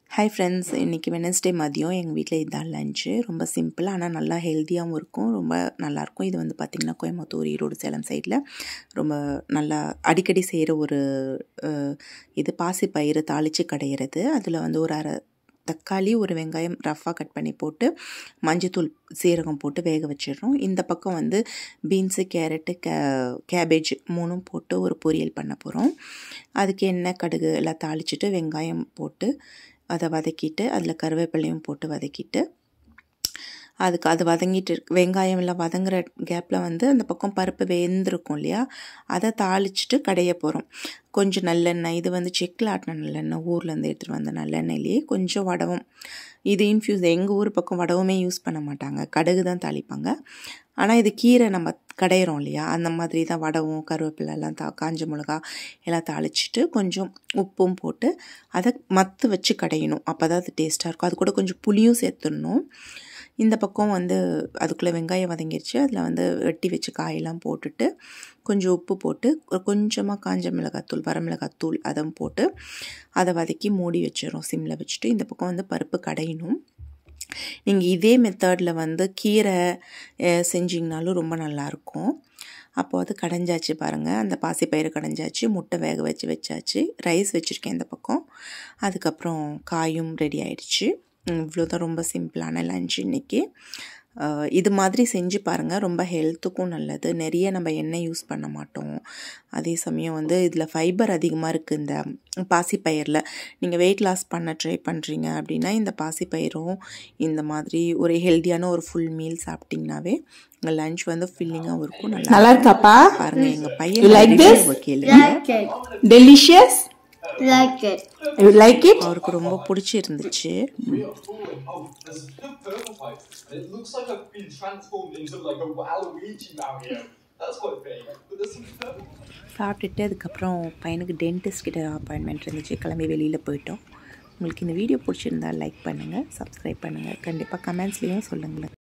Hi friends இன்றைக்கி Wednesday மதியம் எங்கள் வீட்டில் இதுதான் லஞ்சு ரொம்ப சிம்பிள் ஆனால் நல்லா ஹெல்த்தியாகவும் இருக்கும் ரொம்ப நல்லாயிருக்கும் இது வந்து பார்த்திங்கன்னா கோயம்புத்தூர் ஈரோடு சேலம் சைடில் ரொம்ப நல்லா அடிக்கடி செய்கிற ஒரு அஹ், இது பாசிப்பயிறு தாளித்து கடையிறது அதில் வந்து ஒரு அரை தக்காளி ஒரு வெங்காயம் ரஃப்பாக கட் பண்ணி போட்டு மஞ்சத்தூள் சீரகம் போட்டு வேக வச்சிடுறோம் இந்த பக்கம் வந்து பீன்ஸு கேரட்டு கே கேபேஜ் மூணும் போட்டு ஒரு பொரியல் பண்ண போகிறோம் அதுக்கு எண்ணெய் கடுகு எல்லாம் தாளிச்சிட்டு வெங்காயம் போட்டு அதை வதக்கிட்டு அதில் கருவேப்பிலையும் போட்டு வதக்கிட்டு அதுக்கு அது வதங்கிட்டு இருக்கு வெங்காயம் எல்லாம் வதங்குற கேப்பில் வந்து அந்த பக்கம் பருப்பு வெந்திருக்கும் இல்லையா அதை தாளிச்சிட்டு கடைய போகிறோம் கொஞ்சம் நல்லெண்ணெய் இது வந்து செக்கில் ஆட்டின நல்லெண்ணெய் ஊர்லேருந்து எடுத்துகிட்டு வந்த நல்லெண்ணெயிலேயே கொஞ்சம் வடவும் இது இன்ஃப்யூஸ் எங்கள் ஊர் பக்கம் வடவுமே யூஸ் பண்ண மாட்டாங்க கடுகு தான் தாளிப்பாங்க ஆனால் இது கீரை நம்ம கடையிறோம் இல்லையா அந்த மாதிரி தான் வடவும் கருவேப்பிலை எல்லாம் தா காஞ்ச மிளகா எல்லாம் தாளிச்சிட்டு கொஞ்சம் உப்பும் போட்டு அதை மத்து வச்சு கடையணும் அப்போ தான் அது டேஸ்ட்டாக இருக்கும் அது கூட கொஞ்சம் புளியும் சேர்த்துடணும் இந்த பக்கம் வந்து அதுக்குள்ளே வெங்காயம் வதங்கிருச்சு அதில் வந்து வெட்டி வச்சு காயெல்லாம் போட்டுட்டு கொஞ்சம் உப்பு போட்டு ஒரு கொஞ்சமாக காஞ்ச மிளகாத்தூள் வரமிளகாத்தூள் அதுவும் போட்டு அதை வதக்கி மூடி வச்சிடும் சிம்மில் வச்சுட்டு இந்த பக்கம் வந்து பருப்பு கடையணும் நீங்கள் இதே மெத்தடில் வந்து கீரை அஹ், செஞ்சிங்கனாலும் ரொம்ப நல்லாயிருக்கும் அப்போ அது கடைஞ்சாச்சு பாருங்கள் அந்த பாசிப்பயிறு கடைஞ்சாச்சு முட்டை வேக வச்சு வச்சாச்சு ரைஸ் வச்சுருக்கேன் இந்த பக்கம் அதுக்கப்புறம் காயும் ரெடி ஆயிடுச்சு இவ்வளோதான் ரொம்ப சிம்பிளான லஞ்ச் இன்னைக்கு அஹ், இது மாதிரி செஞ்சு பாருங்கள் ரொம்ப ஹெல்த்துக்கும் நல்லது நிறைய நம்ம எண்ணெய் யூஸ் பண்ண மாட்டோம் அதே சமயம் வந்து இதில் ஃபைபர் அதிகமாக இருக்குது இந்த பாசிப்பயிரில் நீங்கள் வெயிட் லாஸ் பண்ண ட்ரை பண்ணுறீங்க அப்படின்னா இந்த பாசிப்பயிரும் இந்த மாதிரி ஒரு ஹெல்த்தியான ஒரு ஃபுல் மீல் சாப்பிட்டிங்கனாவே உங்கள் லஞ்ச் வந்து ஃபில்லிங்காகவும் இருக்கும் நல்லா நல்லா இருக்காப்பா பாருங்க எங்கள் You பையன் like this? கேளுங்க Like it. Delicious Like it. You like it அவருக்கு ரொம்ப பிடிச்சிருந்துச்சு Oh, there's a purple pipe. And it looks like I've been transformed into like a Waluigi now here. That's quite big. But there's some purple சாப்பிட்டுட்டு அதுக்கப்புறம் பையனுக்கு dentist கிட்ட appointment இருந்துச்சு கிளம்பி வெளியில் போயிட்டோம் உங்களுக்கு இந்த வீடியோ பிடிச்சிருந்தா லைக் பண்ணுங்கள் சப்ஸ்கிரைப் பண்ணுங்கள் கண்டிப்பாக கமெண்ட்ஸ்லேயும் சொல்லுங்களேன்